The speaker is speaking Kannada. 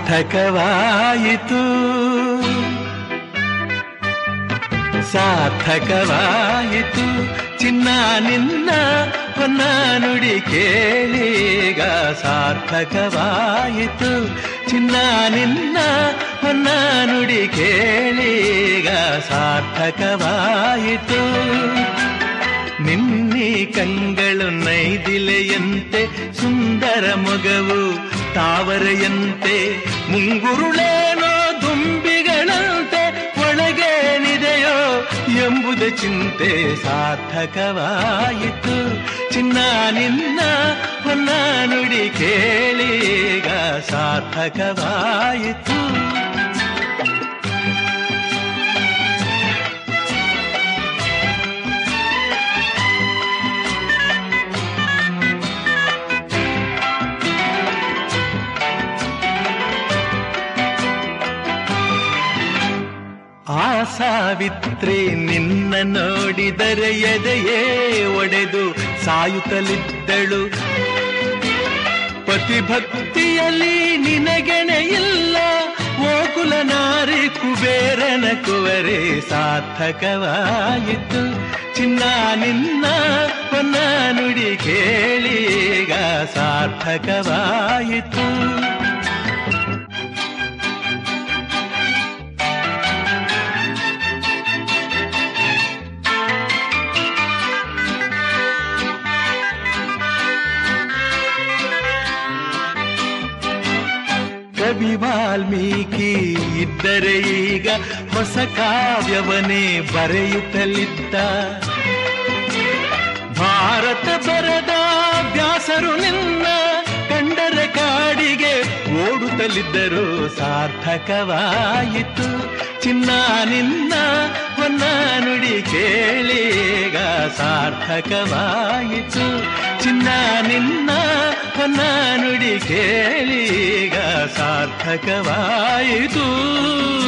ಸಾರ್ಥಕವಾಯಿತು ಸಾರ್ಥಕವಾಯಿತು ಚಿನ್ನ ನಿನ್ನ ಹೊನ್ನ ನುಡಿ ಕೇಳೀಗ ಸಾರ್ಥಕವಾಯಿತು ಚಿನ್ನ ನಿನ್ನ ಹೊನ್ನ ನುಡಿ ಕೇಳೀಗ ಸಾರ್ಥಕವಾಯಿತು ನಿನ್ನೆ ಕಂಗಳು ನೈದಿಲೆಯಂತೆ ಸುಂದರ ಮೊಗವು ತಾವರೆಯಂತೆ ಮುಂಗುರುಳೇನೋ ದುಂಬಿಗಳಂತೆ ಒಳಗೇನಿದೆಯೋ ಎಂಬುದ ಚಿಂತೆ ಸಾರ್ಥಕವಾಯಿತು ಚಿನ್ನ ನಿನ್ನ ಹೊನ್ನ ನುಡಿ ಕೇಳೀಗ ಸಾರ್ಥಕವಾಯಿತು ಆ ಸಾವಿತ್ರಿ ನಿನ್ನ ನೋಡಿದರೆ ಎದೆಯೇ ಒಡೆದು ಸಾಯುತ್ತಲಿದ್ದಳು ಪತಿಭಕ್ತಿಯಲ್ಲಿ ನಿನಗೆಣೆ ಇಲ್ಲ ಓಕುಲ ನಾರಿ ಕುಬೇರನ ಕುವರೆ ಸಾರ್ಥಕವಾಯಿತು ಚಿನ್ನ ನಿನ್ನ ಹೊನ್ನ ನುಡಿ ಕೇಳೀಗ ಸಾರ್ಥಕವಾಯಿತು ಕವಿ ವಾಲ್ಮೀಕಿ ಇದ್ದರೆ ಈಗ ಹೊಸ ಕಾವ್ಯವನೇ ಬರೆಯುತ್ತಲಿದ್ದ ಭಾರತ ಬರದ ವ್ಯಾಸರು ನಿನ್ನ ಕಂಡರ ಕಾಡಿಗೆ ಓಡುತ್ತಲಿದ್ದರು ಸಾರ್ಥಕವಾಯಿತು ಚಿನ್ನ ನಿನ್ನ ಹೊನ್ನ ನುಡಿ ಕೇಳೀಗ ಸಾರ್ಥಕವಾಯಿತು ಚಿನ್ನ ನಿನ್ನ ಹೊನ್ನ ನುಡಿ ಕೇಳೀಗ ಸಾರ್ಥಕವಾಯಿತು